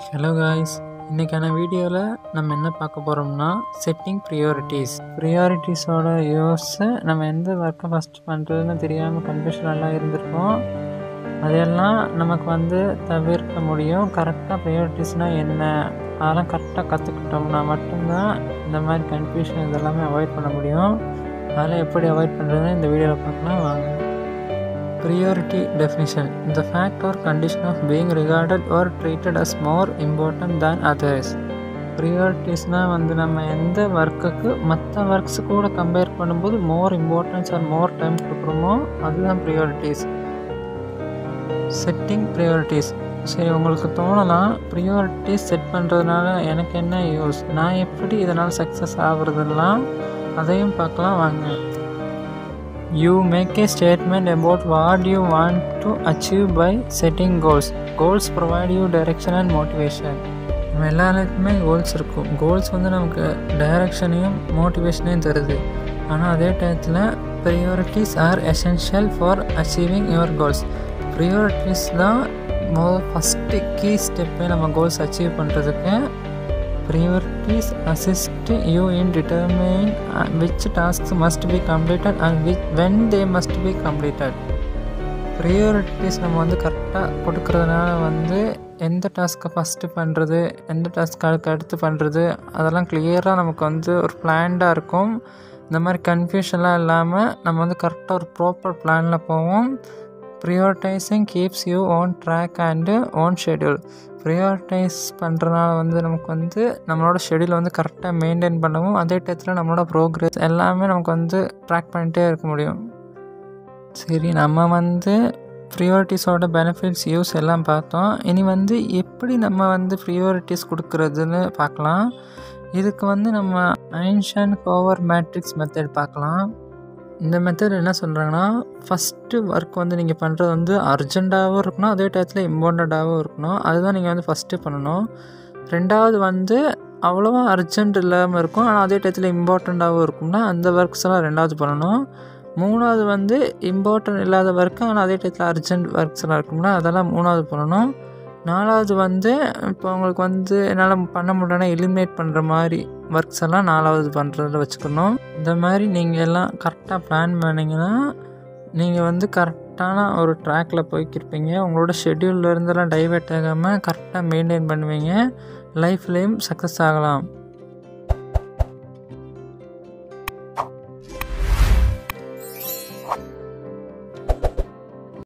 Hello guys இன்றைக்கான வீடியோவில் நம்ம என்ன பார்க்க போகிறோம்னா செட்டிங் ப்ரியாரிட்டிஸ் ப்ரியாரிட்டிஸோட யூஸை நம்ம எந்த ஒர்க்கை ஃபஸ்ட் பண்ணுறதுன்னு தெரியாமல் கன்ஃபியூஷனெல்லாம் இருந்திருக்கோம் அதையெல்லாம் நமக்கு வந்து தவிர்க்க முடியும் கரெக்டாக ப்ரியாரிட்டிஸ்னால் என்ன அதெல்லாம் கரெக்டாக கற்றுக்கிட்டோம்னா மட்டும்தான் இந்த மாதிரி கன்ஃபியூஷன் இதெல்லாமே அவாய்ட் பண்ண முடியும் அதெல்லாம் எப்படி அவாய்ட் பண்ணுறதுன்னு இந்த வீடியோவில் பார்க்கலாம் வாங்க Priority definition The fact or condition of being regarded or treated as more important than others. ப்ரியாரிட்டிஸ்னால் வந்து நம்ம எந்த ஒர்க்குக்கு மற்ற ஒர்க்ஸ் கூட கம்பேர் பண்ணும்போது more importance and more time கொடுக்குறோமோ அதுதான் ப்ரியாரிட்டிஸ் செட்டிங் ப்ரியாரிட்டிஸ் சரி உங்களுக்கு தோணலாம் ப்ரியாரிட்டிஸ் செட் பண்ணுறதுனால எனக்கு என்ன யூஸ் நான் எப்படி இதனால் சக்ஸஸ் ஆகுறதெல்லாம் அதையும் பார்க்கலாம் வாங்க You make a statement about what you want to achieve by setting goals. Goals provide you direction and motivation. நம்ம எல்லாருக்குமே கோல்ஸ் இருக்கும் கோல்ஸ் வந்து நமக்கு டைரக்ஷனையும் மோட்டிவேஷனையும் தருது ஆனால் அதே டயத்தில் priorities are essential for achieving your goals priorities தான் மோ ஃபஸ்ட்டு கீ ஸ்டெப்பே நம்ம கோல்ஸ் அச்சீவ் பண்ணுறதுக்கு priorities assist you in determining uh, which tasks must be completed and which, when they must be completed priorities நம்ம வந்து கரெக்டாக கொடுக்கறதுனால வந்து எந்த டாஸ்க்கை ஃபஸ்ட்டு பண்ணுறது எந்த டாஸ்க் அதுக்கு அடுத்து பண்ணுறது அதெல்லாம் கிளியராக நமக்கு வந்து ஒரு பிளான்டாக இருக்கும் இந்த மாதிரி கன்ஃபியூஷன்லாம் இல்லாமல் நம்ம வந்து கரெக்டாக ஒரு ப்ராப்பர் பிளானில் போவோம் prioritising keeps you on track and on schedule prioritise பண்ணுறதுனால வந்து நமக்கு வந்து நம்மளோட ஷெடியூல் வந்து கரெக்டாக மெயின்டைன் பண்ணவும் அதே டயத்தில் நம்மளோட ப்ரோக்ரஸ் எல்லாமே நமக்கு வந்து ட்ராக் பண்ணிகிட்டே இருக்க முடியும் சரி நம்ம வந்து ப்ரியாரிட்டிஸோட பெனிஃபிட்ஸ் யூஸ் எல்லாம் பார்த்தோம் இனி வந்து எப்படி நம்ம வந்து ப்ரியாரிட்டிஸ் கொடுக்குறதுன்னு பார்க்கலாம் இதுக்கு வந்து நம்ம ஐன்ஷன் ஹோவர் மேட்ரிக்ஸ் மெத்தட் பார்க்கலாம் இந்த மெத்தட் என்ன சொல்கிறாங்கன்னா ஃபஸ்ட்டு ஒர்க் வந்து நீங்கள் பண்ணுறது வந்து அர்ஜெண்ட்டாகவும் இருக்கணும் அதே டயத்தில் இம்பார்ட்டண்ட்டாகவும் இருக்கணும் அதுதான் நீங்கள் வந்து ஃபஸ்ட்டு பண்ணணும் ரெண்டாவது வந்து அவ்வளோவா அர்ஜென்ட் இல்லாமல் இருக்கும் ஆனால் அதே டயத்தில் இம்பார்ட்டண்ட்டாகவும் இருக்கும்னா அந்த ஒர்க்ஸ் எல்லாம் ரெண்டாவது பண்ணணும் மூணாவது வந்து இம்பார்ட்டன்ட் இல்லாத ஒர்க்கு ஆனால் அதே டயத்தில் அர்ஜென்ட் ஒர்க்ஸ் எல்லாம் இருக்கும்னா அதெல்லாம் மூணாவது பண்ணணும் நாலாவது வந்து இப்போ உங்களுக்கு வந்து என்னால் பண்ண முடியலன்னா எலிமினேட் பண்ணுற மாதிரி ஒர்க்ஸ் எல்லாம் நாலாவது பண்ணுறதுல வச்சுக்கணும் இந்த மாதிரி நீங்கள் எல்லாம் கரெக்டாக பிளான் பண்ணிங்கன்னா நீங்கள் வந்து கரெக்டான ஒரு ட்ராக்கில் போய்க்கிருப்பீங்க உங்களோட ஷெட்யூலில் இருந்தெல்லாம் டைவெர்ட் ஆகாமல் கரெக்டாக மெயின்டைன் பண்ணுவீங்க லைஃப்லேயும் சக்ஸஸ் ஆகலாம்